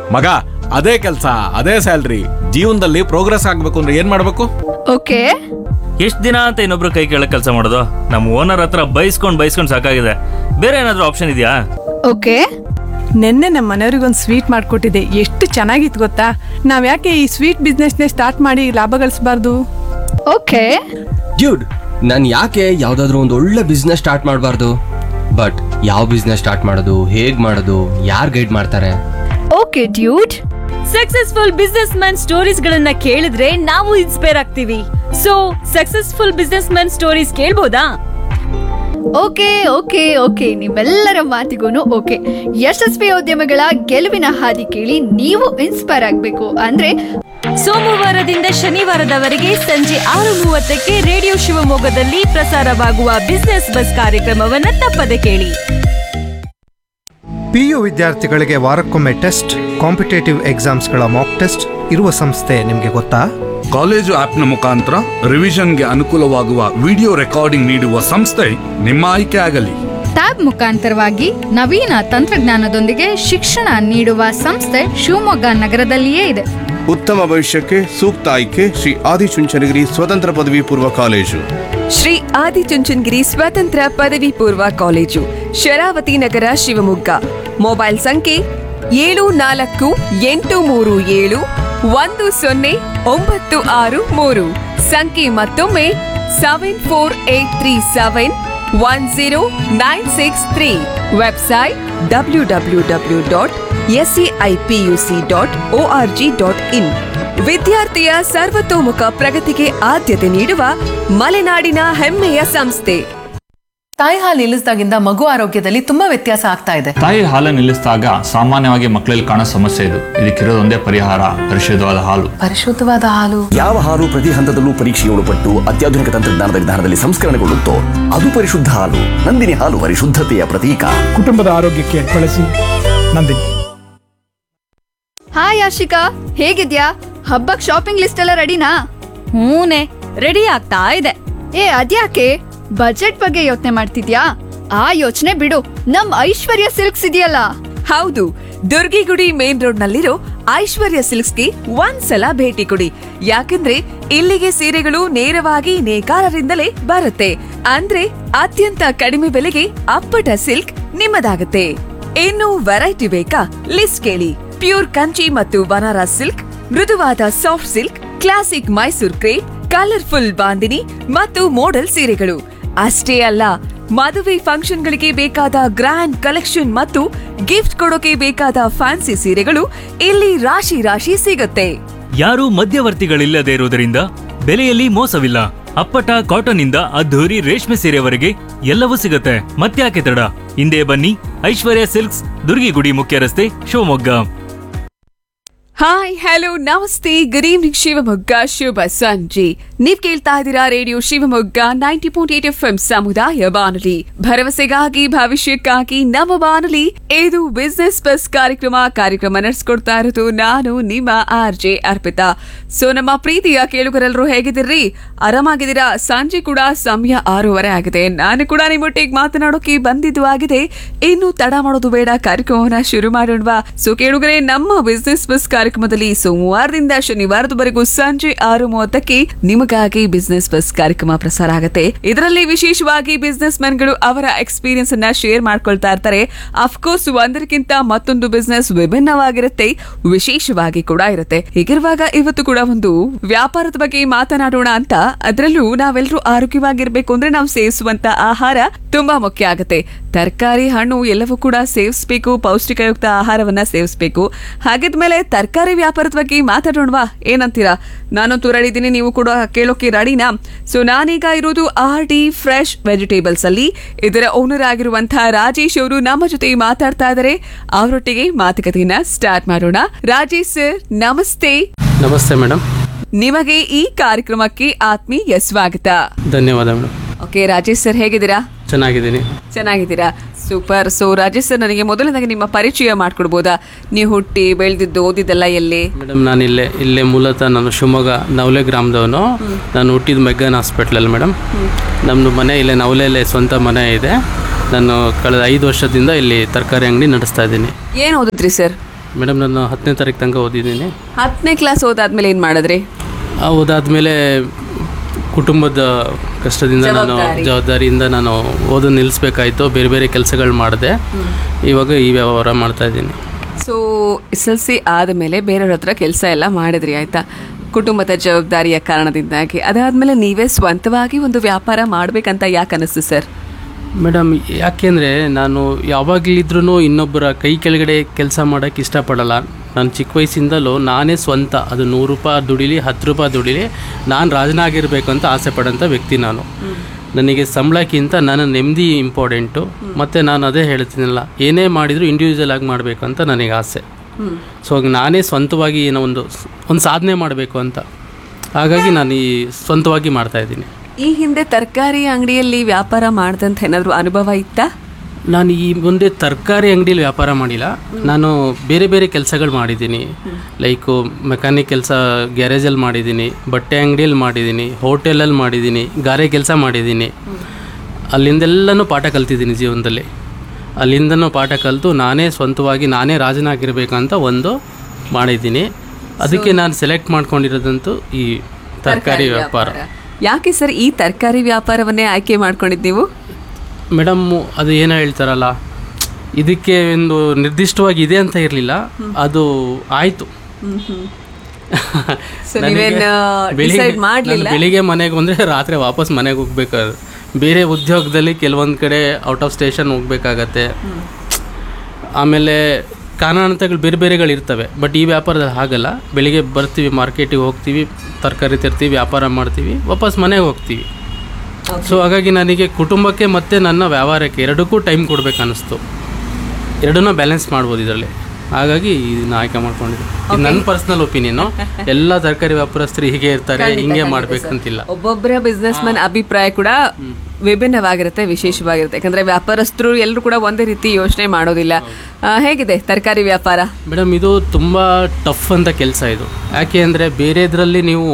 ಮಗ ಅದೇ ಕೆಲಸ ಅದೇ ಸ್ಯಾಲ್ರಿ ಜೀವನದಲ್ಲಿ ಪ್ರೋಗ್ರೆಸ್ ಆಗ್ಬೇಕು ಅಂದ್ರೆ ಏನ್ ಮಾಡ್ಬೇಕು ಓಕೆ ಎಷ್ಟು ದಿನ ಅಂತ ಇನ್ನೊಬ್ರು ಕೈ ಕೆಳಗೆ ಕೆಲಸ ಮಾಡೋದು ನಮ್ಮ ಓನರ್ ಹತ್ರ ಬೈಸ್ಕೊಂಡು ಬೈಸ್ಕೊಂಡು ಸಾಕಾಗಿದೆ ಬೇರೆ ಏನಾದರೂ ಆಪ್ಷನ್ ಇದೆಯಾ ಓಕೆ ನಿನ್ನೆ ನಮ್ಮ ಮನೆಯವ್ರಿಗೊಂದು ಸ್ವೀಟ್ ಮಾಡಿಕೊಟ್ಟಿದ್ದೆ ಎಷ್ಟು ಚೆನ್ನಾಗಿತ್ತು ಗೊತ್ತಾ ನಾವು ಯಾಕೆ ಈ ಸ್ವೀಟ್ ಬಿಸ್ನೆಸ್ನೇ ಸ್ಟಾರ್ಟ್ ಮಾಡಿ ಲಾಭ ಗಳಿಸಬಾರ್ದು ಓಕೆ ಡ್ಯೂಡ್ ನಾನು ಯಾಕೆ ಯಾವ್ದಾದ್ರು ಒಂದು ಒಳ್ಳೆ ಬಿಸ್ನೆಸ್ ಸ್ಟಾರ್ಟ್ ಮಾಡಬಾರ್ದು ಬಟ್ ಯಾವ ಬಿಸ್ನೆಸ್ ಸ್ಟಾರ್ಟ್ ಮಾಡೋದು ಹೇಗ್ ಮಾಡೋದು ಯಾರು ಗೈಡ್ ಮಾಡ್ತಾರೆ okay dude successful business man stories ಗಳನ್ನ ಕೇಳಿದ್ರೆ ನಾವು ಇನ್ಸ್ಪೈರ್ ಆಗ್ತೀವಿ so successful business man stories ಕೇಳ್ಬೋದಾ ಓಕೆ ಓಕೆ ಓಕೆ ನಿಮ್ಮೆಲ್ಲರ ಮಾತಿಗೂ ಓಕೆ ಯಶಸ್ವಿ ಉದ್ಯಮಗಳ ಗೆಲುವಿನ ಹಾದಿ ಕೇಳಿ ನೀವು ಇನ್ಸ್ಪೈರ್ ಆಗಬೇಕು ಅಂದ್ರೆ ಸೋಮವಾರದಿಂದ ಶನಿವಾರದವರೆಗೆ ಸಂಜೆ ಆರು ಮೂವತ್ತಕ್ಕೆ ರೇಡಿಯೋ ಶಿವಮೊಗ್ಗದಲ್ಲಿ ಪ್ರಸಾರವಾಗುವ ಬಿಸ್ನೆಸ್ ಬಸ್ ಕಾರ್ಯಕ್ರಮವನ್ನ ತಪ್ಪದೆ ಕೇಳಿ ಪಿಯು ವಿದ್ಯಾರ್ಥಿಗಳಿಗೆ ವಾರಕ್ಕೊಮ್ಮೆ ಟೆಸ್ಟ್ ಕಾಂಪಿಟೇಟಿವ್ ಎಕ್ಸಾಮ್ಸ್ಗಳ ಮಾಕ್ ಟೆಸ್ಟ್ ಇರುವ ಸಂಸ್ಥೆ ನಿಮಗೆ ಗೊತ್ತಾ ಕಾಲೇಜು ಆಪ್ನ ಮುಖಾಂತರ ರಿವಿಷನ್ಗೆ ಅನುಕೂಲವಾಗುವ ವಿಡಿಯೋ ರೆಕಾರ್ಡಿಂಗ್ ನೀಡುವ ಸಂಸ್ಥೆ ನಿಮ್ಮ ಆಯ್ಕೆ ಆಗಲಿ ಟ್ಯಾಬ್ ಮುಖಾಂತರವಾಗಿ ನವೀನ ತಂತ್ರಜ್ಞಾನದೊಂದಿಗೆ ಶಿಕ್ಷಣ ನೀಡುವ ಸಂಸ್ಥೆ ಶಿವಮೊಗ್ಗ ನಗರದಲ್ಲಿಯೇ ಇದೆ ಉತ್ತಮ ಭವಿಷ್ಯಕ್ಕೆ ಸೂಕ್ತ ಆಯ್ಕೆ ಶ್ರೀ ಆದಿಚುಂಚನಗಿರಿ ಸ್ವತಂತ್ರ ಪದವಿ ಪೂರ್ವ ಕಾಲೇಜು ಶ್ರೀ ಆದಿಚುಂಚನಗಿರಿ ಸ್ವತಂತ್ರ ಪದವಿ ಪೂರ್ವ ಕಾಲೇಜು ಶರಾವತಿ ನಗರ ಶಿವಮೊಗ್ಗ ಮೊಬೈಲ್ ಸಂಖ್ಯೆ ಏಳು ನಾಲ್ಕು ಎಂಟು ಮೂರು ಏಳು ಒಂದು ಸೊನ್ನೆ ಒಂಬತ್ತು ಆರು ಮೂರು ಸಂಖ್ಯೆ ಮತ್ತೊಮ್ಮೆ seven four eight three seven one zero nine six three website W W W dot SCIPUC dot O R G dot in ವಿದ್ಯಾರ್ಥಿಯ ಸರ್ವತೋಮುಖ ಪ್ರಗತಿಗೆ ಆದ್ಯತೆ ನೀಡುವ ಮಲೆನಾಡಿನ ಹೆಮ್ಮೆಯ ಸಂಸ್ಥೆ ತಾಯಿ ಹಾಲು ನಿಲ್ಲಿಸಿದಾಗಿಂದ ಮಗು ಆರೋಗ್ಯದಲ್ಲಿ ತುಂಬಾ ವ್ಯತ್ಯಾಸ ಆಗ್ತಾ ಇದೆ ತಾಯಿ ಹಾಲು ನಿಲ್ಲಿಸಿದಾಗ ಸಾಮಾನ್ಯವಾಗಿ ಮಕ್ಕಳಲ್ಲಿ ಕಾಣೋ ಸಮಸ್ಯೆ ಇದು ಇದಕ್ಕಿರೋದೊಂದೇ ಪರಿಹಾರ ಪರಿಶುದ್ಧವಾದ ಹಾಲು ಪರಿಶುದ್ಧವಾದ ಹಾಲು ಯಾವ ಹಾಲು ಪ್ರತಿ ಹಂತದಲ್ಲೂ ಪರೀಕ್ಷೆಗೆ ಒಳಪಟ್ಟು ಅತ್ಯಾಧುನಿಕ ತಂತ್ರಜ್ಞಾನದ ವಿಧಾನದಲ್ಲಿ ಸಂಸ್ಕರಣೆಗೊಳ್ಳುತ್ತೋ ಅದು ಪರಿಶುದ್ಧ ಹಾಲು ನಂದಿನಿ ಹಾಲು ಪರಿಶುದ್ಧತೆಯ ಪ್ರತೀಕ ಕುಟುಂಬದ ಆರೋಗ್ಯಕ್ಕೆ ಬಳಸಿ ನಂದಿನಿ ಹಾಯ್ ಆಶಿಕಾ ಹೇಗಿದ್ಯಾ ಹಬ್ಬಕ್ ಶಾಪಿಂಗ್ ಲಿಸ್ಟ್ ಎಲ್ಲ ರೆಡಿನಾ ಹೂನೆ ರೆಡಿ ಆಗ್ತಾ ಇದೆ ಏ ಅದ್ಯಾಕೆ ಬಜೆಟ್ ಬಗ್ಗೆ ಯೋಚನೆ ಮಾಡ್ತಿದ್ಯಾ ಆ ಯೋಚನೆ ಬಿಡು ನಮ್ ಐಶ್ವರ್ಯ ಸಿಲ್ಕ್ಸ್ ಇದೆಯಲ್ಲ ಹೌದು ದುರ್ಗಿಗುಡಿ ಮೇನ್ ರೋಡ್ ನಲ್ಲಿರೋ ಐಶ್ವರ್ಯ ಸಿಲ್ಕ್ಸ್ಗೆ ಒಂದ್ಸಲ ಭೇಟಿ ಕೊಡಿ ಯಾಕಂದ್ರೆ ಇಲ್ಲಿಗೆ ಸೀರೆಗಳು ನೇರವಾಗಿ ನೇಕಾರರಿಂದಲೇ ಬರುತ್ತೆ ಅಂದ್ರೆ ಅತ್ಯಂತ ಕಡಿಮೆ ಬೆಲೆಗೆ ಅಪ್ಪಟ ಸಿಲ್ಕ್ ನಿಮ್ಮದಾಗುತ್ತೆ ಇನ್ನು ವೆರೈಟಿ ಬೇಕಾ ಲಿಸ್ಟ್ ಕೇಳಿ ಪ್ಯೂರ್ ಕಂಚಿ ಮತ್ತು ಬನಾರಸ್ ಸಿಲ್ಕ್ ಮೃದುವಾದ soft silk classic Mysore crepe colourful bandhani ಮತ್ತು ಮೋಡಲ್ ಸೀರೆಗಳು ಅಷ್ಟೇ ಅಲ್ಲ ಮದುವೆ ಫಂಕ್ಷನ್ಗಳಿಗೆ ಬೇಕಾದ ಗ್ರ್ಯಾಂಡ್ ಕಲೆಕ್ಷನ್ ಮತ್ತು ಗಿಫ್ಟ್ ಕೊಡೋಕೆ ಬೇಕಾದ ಫ್ಯಾನ್ಸಿ ಸೀರೆಗಳು ಇಲ್ಲಿ ರಾಶಿ ರಾಶಿ ಸಿಗುತ್ತೆ ಯಾರೂ ಮಧ್ಯವರ್ತಿಗಳಿಲ್ಲದೆ ಇರುವುದರಿಂದ ಬೆಲೆಯಲ್ಲಿ ಮೋಸವಿಲ್ಲ ಅಪ್ಪಟ ಕಾಟನ್ ಇಂದ ಅದ್ಧೂರಿ ರೇಷ್ಮೆ ಸೀರೆವರೆಗೆ ಎಲ್ಲವೂ ಸಿಗುತ್ತೆ ಮತ್ತ್ಯಾಕೆ ತಡ ಹಿಂದೆ ಬನ್ನಿ ಐಶ್ವರ್ಯ ಸಿಲ್ಕ್ಸ್ ದುರ್ಗಿಗುಡಿ ಮುಖ್ಯ ರಸ್ತೆ ಶಿವಮೊಗ್ಗ ಹಾಯ್ ಹಲೋ ನಮಸ್ತೆ ಗುಡ್ ಈವ್ನಿಂಗ್ ಶಿವಮೊಗ್ಗ ಶುಭ ಸಂಜೆ ನೀವ್ ಕೇಳ್ತಾ ಇದ್ದೀರಾ radio Shivamogga ninety point eight F ಸಮುದಾಯ ಬಾನುಲಿ ಭರವಸೆಗಾಗಿ ಭವಿಷ್ಯಕ್ಕಾಗಿ ನಮ್ಮ ಬಾನುಲಿ ಇದು ಬಿಸ್ನೆಸ್ ಬಸ್ ಕಾರ್ಯಕ್ರಮ ಕಾರ್ಯಕ್ರಮ ನಡೆಸ್ಕೊಡ್ತಾ ಇರೋದು ನಾನು ನಿಮ್ಮ ಆರ್ ಜೆ ಅರ್ಪಿತಾ ಸೊ ನಮ್ಮ ಪ್ರೀತಿಯ ಕೇಳುಗರೆಲ್ಲರೂ ಹೇಗಿದ್ದೀರಿ ಆರಾಮಾಗಿದ್ದೀರಾ ಸಂಜೆ ಕೂಡ ಸಮಯ ಆರೂವರೆ ಆಗಿದೆ ನಾನು ಕೂಡ ನಿಮ್ಮೊಟ್ಟಿಗೆ ಮಾತನಾಡೋಕೆ ಬಂದಿದ್ದು ಆಗಿದೆ ಇನ್ನು ತಡ ಮಾಡೋದು ಬೇಡ ಕಾರ್ಯಕ್ರಮವನ್ನ ಶುರು ಮಾಡೋಣವಾ ಸೊ ಕೇಳುಗರೆ ನಮ್ಮ ಬಿಸ್ನೆಸ್ ಬಸ್ ಕಾರ್ಯಕ್ರಮದಲ್ಲಿ ಸೋಮವಾರದಿಂದ ಶನಿವಾರದವರೆಗೂ ಸಂಜೆ ಆರು ಮೂವತ್ತಕ್ಕೆ ನಿಮಗಾಗಿ ಬಿಸ್ನೆಸ್ ಬಸ್ ಕಾರ್ಯಕ್ರಮ ಪ್ರಸಾರ ಆಗುತ್ತೆ ಇದರಲ್ಲಿ ವಿಶೇಷವಾಗಿ ಬಿಸ್ನೆಸ್ ಮ್ಯಾನ್ಗಳು ಅವರ ಎಕ್ಸ್ಪೀರಿಯನ್ಸ್ ಅನ್ನ ಶೇರ್ ಮಾಡ್ಕೊಳ್ತಾ ಇರ್ತಾರೆ ಅಫ್ಕೋರ್ಸ್ ಒಂದಕ್ಕಿಂತ ಮತ್ತೊಂದು ಬಿಸ್ನೆಸ್ ವಿಭಿನ್ನವಾಗಿರುತ್ತೆ ವಿಶೇಷವಾಗಿ ಕೂಡ ಇರುತ್ತೆ ಹೀಗಿರುವಾಗ ಇವತ್ತು ಕೂಡ ಒಂದು ವ್ಯಾಪಾರದ ಬಗ್ಗೆ ಮಾತನಾಡೋಣ ಅಂತ ಅದರಲ್ಲೂ ನಾವೆಲ್ಲರೂ ಆರೋಗ್ಯವಾಗಿರ್ಬೇಕು ಅಂದ್ರೆ ನಾವು ಸೇವಿಸುವಂತ ಆಹಾರ ತುಂಬಾ ಮುಖ್ಯ ಆಗುತ್ತೆ ತರಕಾರಿ ಹಣ್ಣು ಎಲ್ಲವೂ ಕೂಡ ಸೇವಿಸಬೇಕು ಪೌಷ್ಟಿಕಯುಕ್ತ ಆಹಾರವನ್ನ ಸೇವಿಸಬೇಕು ಹಾಗಿದ್ಮೇಲೆ ತರಕಾರಿ ವ್ಯಾಪಾರದ ಬಗ್ಗೆ ಮಾತಾಡೋಣವಾ ಏನಂತೀರಾ ನಾನಂತೂ ರೆಡಿ ಇದ್ದೀನಿ ನೀವು ಕೂಡ ಕೇಳೋಕೆ ರೆಡಿನಾ ಸೊ ನಾನೀಗ ಇರೋದು ಆರ್ ಡಿ ಫ್ರೆಶ್ ವೆಜಿಟೇಬಲ್ಸ್ ಅಲ್ಲಿ ಇದರ ಓನರ್ ಆಗಿರುವಂತಹ ರಾಜೇಶ್ ಅವರು ನಮ್ಮ ಜೊತೆ ಮಾತಾಡ್ತಾ ಇದ್ದಾರೆ ಅವರೊಟ್ಟಿಗೆ ಮಾತುಕತೆಯನ್ನ ಸ್ಟಾರ್ಟ್ ಮಾಡೋಣ ರಾಜೇಶ್ ಸರ್ ನಮಸ್ತೆ ನಮಸ್ತೆ ಮೇಡಮ್ ನಿಮಗೆ ಈ ಕಾರ್ಯಕ್ರಮಕ್ಕೆ ಆತ್ಮೀಯ ಸ್ವಾಗತ ಧನ್ಯವಾದ ಮೇಡಮ್ ಓಕೆ ರಾಜೇಶ್ ಸರ್ ಹೇಗಿದ್ದೀರಾ ಚೆನ್ನಾಗಿದ್ದೀನಿ ಚೆನ್ನಾಗಿದ್ದೀರಾ ಸೂಪರ್ ಸೊ ರಾಜೇಶ್ ಸರ್ ನನಗೆ ಮೊದಲನೇದಾಗಿ ನಿಮ್ಮ ಪರಿಚಯ ಮಾಡ್ಕೊಡ್ಬೋದಾ ನೀವು ಹುಟ್ಟಿ ಬೆಳೆದಿದ್ದು ಓದಿದ್ದೆಲ್ಲ ಎಲ್ಲಿ ಮೇಡಮ್ ನಾನು ಇಲ್ಲೇ ಇಲ್ಲೇ ಮೂಲತಃ ನಾನು ಶಿವಮೊಗ್ಗ ನವಲೆ ಗ್ರಾಮದವನು ನಾನು ಹುಟ್ಟಿದ ಮೆಗ್ಗಾನ್ ಹಾಸ್ಪಿಟ್ಲಲ್ಲಿ ಮೇಡಮ್ ನಮ್ಮದು ಮನೆ ಇಲ್ಲೇ ನವಲೆಯಲ್ಲೇ ಸ್ವಂತ ಮನೆ ಇದೆ ನಾನು ಕಳೆದ ಐದು ವರ್ಷದಿಂದ ಇಲ್ಲಿ ತರಕಾರಿ ಅಂಗಡಿ ನಡೆಸ್ತಾ ಇದ್ದೀನಿ ಏನ್ ಓದಿದ್ರಿ ಸರ್ ಮೇಡಮ್ ನಾನು ಹತ್ತನೇ ತಾರೀಕು ತನಕ ಓದಿದ್ದೀನಿ ಹತ್ತನೇ ಕ್ಲಾಸ್ ಓದಾದ್ಮೇಲೆ ಏನ್ ಮಾಡಿದ್ರಿ ಆ ಓದಾದ್ಮೇಲೆ ಕುಟುಂಬದ ಕಷ್ಟದಿಂದ ನಾನು ಜವಾಬ್ದಾರಿ. ಜವಾಬ್ದಾರಿಯಿಂದ ನಾನು ಓದು ನಿಲ್ಲಿಸ್ಬೇಕಾಯ್ತು ಬೇರೆ ಬೇರೆ ಕೆಲಸಗಳು ಮಾಡಿದೆ ಇವಾಗ ಈ ವ್ಯವಹಾರ ಮಾಡ್ತಾ ಇದ್ದೀನಿ ಸೊ ಎಸ್ ಎಲ್ ಸಿ ಆದಮೇಲೆ ಬೇರೆಯವ್ರ ಹತ್ರ ಕೆಲಸ ಎಲ್ಲ ಮಾಡಿದ್ರಿ ಆಯ್ತಾ ಕುಟುಂಬದ ಜವಾಬ್ದಾರಿಯ ಕಾರಣದಿಂದಾಗಿ ಅದಾದ್ಮೇಲೆ ನೀವೇ ಸ್ವಂತವಾಗಿ ಒಂದು ವ್ಯಾಪಾರ ಮಾಡ್ಬೇಕಂತ ಯಾಕೆ ಅನಿಸ್ತು ಸರ್ ಮೇಡಮ್ ಯಾಕೆಂದರೆ ನಾನು ಯಾವಾಗಲಿದ್ರೂ ಇನ್ನೊಬ್ಬರ ಕೈ ಕೆಳಗಡೆ ಕೆಲಸ ಮಾಡೋಕ್ಕೆ ಇಷ್ಟಪಡಲ್ಲ ನಾನು ಚಿಕ್ಕ ವಯಸ್ಸಿಂದಲೂ ನಾನೇ ಸ್ವಂತ ಅದು ನೂರು ರೂಪಾಯಿ ದುಡಿಲಿ ಹತ್ತು ರೂಪಾಯಿ ದುಡಿಲಿ ನಾನು ರಾಜನಾಗಿರಬೇಕು ಅಂತ ಆಸೆ ಪಡೋಂಥ ವ್ಯಕ್ತಿ ನಾನು ನನಗೆ ಸಂಬಳಕ್ಕಿಂತ ನನ್ನ ನೆಮ್ಮದಿ ಇಂಪಾರ್ಟೆಂಟು ಮತ್ತು ನಾನು ಅದೇ ಹೇಳ್ತೀನಲ್ಲ ಏನೇ ಮಾಡಿದರೂ ಇಂಡಿವಿಜುವಲ್ ಆಗಿ ಮಾಡಬೇಕು ಅಂತ ನನಗೆ ಆಸೆ ಸೊ ನಾನೇ ಸ್ವಂತವಾಗಿ ಏನೋ ಒಂದು ಒಂದು ಸಾಧನೆ ಮಾಡಬೇಕು ಅಂತ ಹಾಗಾಗಿ ನಾನು ಈ ಸ್ವಂತವಾಗಿ ಮಾಡ್ತಾಯಿದ್ದೀನಿ ಈ ಹಿಂದೆ ತರಕಾರಿ ಅಂಗಡಿಯಲ್ಲಿ ವ್ಯಾಪಾರ ಮಾಡ್ದಂತ ಏನಾದ್ರು ಅನುಭವ ಇತ್ತಾ ನಾನು ಈ ಮುಂದೆ ತರಕಾರಿ ಅಂಗಡಿಲಿ ವ್ಯಾಪಾರ ಮಾಡಿಲ್ಲ ನಾನು ಬೇರೆ ಬೇರೆ ಕೆಲಸಗಳು ಮಾಡಿದ್ದೀನಿ ಲೈಕು ಮೆಕ್ಯಾನಿಕ್ ಕೆಲಸ ಗ್ಯಾರೇಜಲ್ಲಿ ಮಾಡಿದ್ದೀನಿ ಬಟ್ಟೆ ಅಂಗಡಿಯಲ್ಲಿ ಮಾಡಿದ್ದೀನಿ ಹೋಟೆಲಲ್ಲಿ ಮಾಡಿದ್ದೀನಿ ಗಾರೆ ಕೆಲಸ ಮಾಡಿದ್ದೀನಿ ಅಲ್ಲಿಂದೆಲ್ಲನೂ ಪಾಠ ಕಲ್ತಿದ್ದೀನಿ ಜೀವನದಲ್ಲಿ ಅಲ್ಲಿಂದನೂ ಪಾಠ ಕಲಿತು ನಾನೇ ಸ್ವಂತವಾಗಿ ನಾನೇ ರಾಜನಾಗಿರ್ಬೇಕಂತ ಒಂದು ಮಾಡಿದ್ದೀನಿ ಅದಕ್ಕೆ ನಾನು ಸೆಲೆಕ್ಟ್ ಮಾಡ್ಕೊಂಡಿರೋದಂತೂ ಈ ತರಕಾರಿ ವ್ಯಾಪಾರ ಯಾಕೆ ಸರ್ ಈ ತರಕಾರಿ ವ್ಯಾಪಾರವನ್ನೇ ಆಯ್ಕೆ ಮಾಡ್ಕೊಂಡಿದ್ದು ನೀವು ಮೇಡಮ್ ಅದು ಏನೋ ಹೇಳ್ತಾರಲ್ಲ ಇದಕ್ಕೆ ಒಂದು ನಿರ್ದಿಷ್ಟವಾಗಿ ಇದೆ ಅಂತ ಇರಲಿಲ್ಲ ಅದು ಆಯಿತು So ನೀವೇನ್, decide ಮಾಡ್ಲಿಲ್ಲ? ಬೆಳಿಗ್ಗೆ ಮನೆಗೆ ಬಂದರೆ ರಾತ್ರಿ ವಾಪಸ್ ಮನೆಗೆ ಹೋಗ್ಬೇಕಾದ್ರೆ ಬೇರೆ ಉದ್ಯೋಗದಲ್ಲಿ ಕೆಲವೊಂದು ಕಡೆ ಔಟ್ ಆಫ್ ಸ್ಟೇಷನ್ ಹೋಗ್ಬೇಕಾಗತ್ತೆ ಆಮೇಲೆ ಕಾರಣಾಂತರಗಳು ಬೇರೆ ಬೇರೆಗಳು ಇರ್ತವೆ ಬಟ್ ಈ ವ್ಯಾಪಾರದಲ್ಲಿ ಹಾಗಲ್ಲ ಬೆಳಿಗ್ಗೆ ಬರ್ತೀವಿ ಮಾರ್ಕೆಟಿಗೆ ಹೋಗ್ತೀವಿ ತರಕಾರಿ ತರ್ತೀವಿ ವ್ಯಾಪಾರ ಮಾಡ್ತೀವಿ ವಾಪಸ್ ಮನೆಗೆ ಹೋಗ್ತೀವಿ ಸೊ ಹಾಗಾಗಿ ನನಗೆ ಕುಟುಂಬಕ್ಕೆ ಮತ್ತು ನನ್ನ ವ್ಯವಹಾರಕ್ಕೆ ಎರಡಕ್ಕೂ ಟೈಮ್ ಕೊಡ್ಬೇಕು ಅನ್ನಿಸ್ತು ಎರಡನ್ನೂ ಬ್ಯಾಲೆನ್ಸ್ ಮಾಡ್ಬೋದು ಇದರಲ್ಲಿ ಹಾಗಾಗಿ ಇದನ್ನ ಆಯ್ಕೆ ಮಾಡ್ಕೊಂಡಿದ್ದೆ ಇದು ನನ್ನ ಪರ್ಸ್ನಲ್ ಒಪಿನಿಯನು ಎಲ್ಲ ತರಕಾರಿ ವ್ಯಾಪಾರಸ್ಥರು ಹೀಗೆ ಇರ್ತಾರೆ ಹಿಂಗೆ ಮಾಡ್ಬೇಕಂತಿಲ್ಲ ಒಬ್ಬೊಬ್ಬರ ಬಿಸ್ನೆಸ್ ಮನ್ ಅಭಿಪ್ರಾಯ ಕೂಡ ವಿಭಿನ್ನವಾಗಿರುತ್ತೆ ವಿಶೇಷವಾಗಿರುತ್ತೆ ಯಾಕಂದ್ರೆ ವ್ಯಾಪಾರಸ್ಥರು ಎಲ್ಲರೂ ಕೂಡ ಒಂದೇ ರೀತಿ ಯೋಚನೆ ಮಾಡೋದಿಲ್ಲ ಆ, ಹೇಗಿದೆ ತರಕಾರಿ ವ್ಯಾಪಾರ ಮೇಡಮ್ ಇದು ತುಂಬ ಟಫ್ ಅಂತ ಕೆಲಸ ಇದು ಯಾಕೆ ಅಂದರೆ ಬೇರೆದ್ರಲ್ಲಿ ನೀವು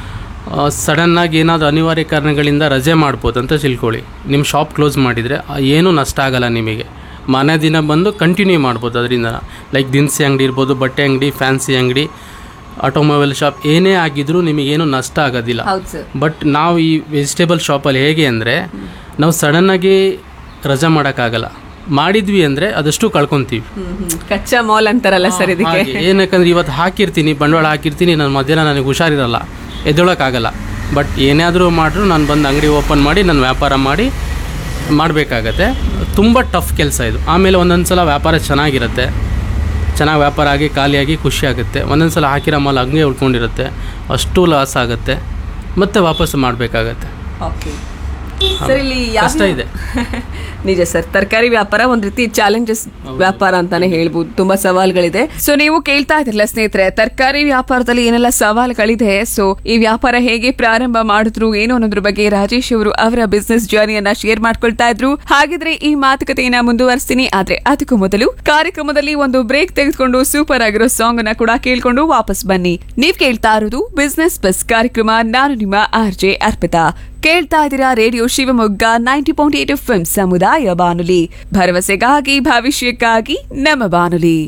ಸಡನ್ನಾಗಿ ಏನಾದರೂ ಅನಿವಾರ್ಯ ಕಾರಣಗಳಿಂದ ರಜೆ ಮಾಡ್ಬೋದು ಅಂತ ತಿಳ್ಕೊಳ್ಳಿ ನಿಮ್ಮ ಶಾಪ್ ಕ್ಲೋಸ್ ಮಾಡಿದರೆ ಏನೂ ನಷ್ಟ ಆಗಲ್ಲ ನಿಮಗೆ ಮನೆ ದಿನ ಬಂದು ಕಂಟಿನ್ಯೂ ಮಾಡ್ಬೋದು ಅದರಿಂದ ಲೈಕ್ ದಿನಸಿ ಅಂಗಡಿ ಇರ್ಬೋದು ಬಟ್ಟೆ ಅಂಗಡಿ ಫ್ಯಾನ್ಸಿ ಅಂಗಡಿ ಆಟೋಮೊಬೈಲ್ ಶಾಪ್ ಏನೇ ಆಗಿದ್ರೂ ನಿಮಗೇನು ನಷ್ಟ ಆಗೋದಿಲ್ಲ ಹೌದು ಸರ್ ಬಟ್ ನಾವು ಈ ವೆಜಿಟೇಬಲ್ ಶಾಪಲ್ಲಿ ಹೇಗೆ ಅಂದರೆ ನಾವು ಸಡನ್ನಾಗಿ ರಜೆ ಮಾಡೋಕ್ಕಾಗಲ್ಲ ಮಾಡಿದ್ವಿ ಅಂದರೆ ಅದಷ್ಟು ಕಳ್ಕೊತೀವಿ ಕಚ್ಚಾ ಮಾಲ್ ಅಂತಾರಲ್ಲ ಸರ್ ಇದಕ್ಕೆ ಹಾಗೆ. ಏನಕ್ಕಂದ್ರೆ ಇವತ್ತು ಹಾಕಿರ್ತೀನಿ ಬಂಡವಾಳ ಹಾಕಿರ್ತೀನಿ ನಾನು ಮಧ್ಯಾಹ್ನ ನನಗೆ ಹುಷಾರಿರಲ್ಲ ಎದ್ದೊಳಕ್ಕಾಗಲ್ಲ ಬಟ್ ಏನಾದರೂ ಮಾಡಿದ್ರು ನಾನು ಬಂದು ಅಂಗಡಿ ಓಪನ್ ಮಾಡಿ ನಾನು ವ್ಯಾಪಾರ ಮಾಡಿ ಮಾಡಬೇಕಾಗತ್ತೆ ತುಂಬ ಟಫ್ ಕೆಲಸ ಇದು ಆಮೇಲೆ ಒಂದೊಂದು ಸಲ ವ್ಯಾಪಾರ ಚೆನ್ನಾಗಿರುತ್ತೆ ಚೆನ್ನಾಗಿ ವ್ಯಾಪಾರ ಆಗಿ ಖಾಲಿಯಾಗಿ ಖುಷಿ ಆಗುತ್ತೆ ಒಂದೊಂದು ಸಲ ಹಾಕಿರೋ ಮಾಲ್ ಹಂಗೆ ಉಳ್ಕೊಂಡಿರುತ್ತೆ ಅಷ್ಟು ಲಾಸ್ ಆಗುತ್ತೆ ಮತ್ತೆ ವಾಪಸ್ ಮಾಡಬೇಕಾಗತ್ತೆ ಓಕೆ ಸರ್ ಇಲ್ಲಿ ಕಷ್ಟ ಯಾವ- ಇದೆ. ನಿಜ ಸರ್ ತರಕಾರಿ ವ್ಯಾಪಾರ ಒಂದ್ ರೀತಿ ಚಾಲೆಂಜಸ್ ವ್ಯಾಪಾರ ಅಂತಾನೆ ಹೇಳ್ಬೋದು ತುಂಬಾ ಸವಾಲುಗಳಿದೆ ಸೊ ನೀವು ಕೇಳ್ತಾ ಇದ್ರಲ್ಲ ಸ್ನೇಹಿತರೆ ತರಕಾರಿ ವ್ಯಾಪಾರದಲ್ಲಿ ಏನೆಲ್ಲ ಸವಾಲುಗಳಿದೆ ಸೊ ಈ ವ್ಯಾಪಾರ ಹೇಗೆ ಪ್ರಾರಂಭ ಮಾಡಿದ್ರು ಏನು ಅನ್ನೋದ್ರ ಬಗ್ಗೆ ರಾಜೇಶ್ ಅವರು ಅವರ ಬಿಸ್ನೆಸ್ ಜರ್ನಿಯನ್ನ ಶೇರ್ ಮಾಡ್ಕೊಳ್ತಾ ಇದ್ರು ಹಾಗಿದ್ರೆ ಈ ಮಾತುಕತೆಯನ್ನ ಮುಂದುವರಿಸ್ತೀನಿ ಆದ್ರೆ ಅದಕ್ಕೂ ಮೊದಲು ಕಾರ್ಯಕ್ರಮದಲ್ಲಿ ಒಂದು ಬ್ರೇಕ್ ತೆಗೆದುಕೊಂಡು ಸೂಪರ್ ಆಗಿರೋ ಸಾಂಗ್ ಅನ್ನ ಕೂಡ ಕೇಳ್ಕೊಂಡು ವಾಪಸ್ ಬನ್ನಿ ನೀವ್ ಕೇಳ್ತಾ ಇರೋದು ಬಿಸ್ನೆಸ್ ಬಸ್ ಕಾರ್ಯಕ್ರಮ ನಾನು ನಿಮ್ಮ ಆರ್ ಜೆ ಅರ್ಪಿತಾ ಕೇಳ್ತಾ ಇದ್ದೀರಾ radio Shivamogga ninety point eight F ಸಮುದಾಯ ಬಾನುಲಿ ಭರವಸೆಗಾಗಿ ಭವಿಷ್ಯಕ್ಕಾಗಿ ನಮ್ಮ ಬಾನುಲಿ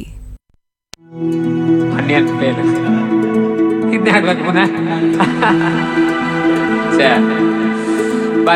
ಇದನ್ನೇ ಹಾಕ್ಬೇಕು ಪುನಃ ಛೇ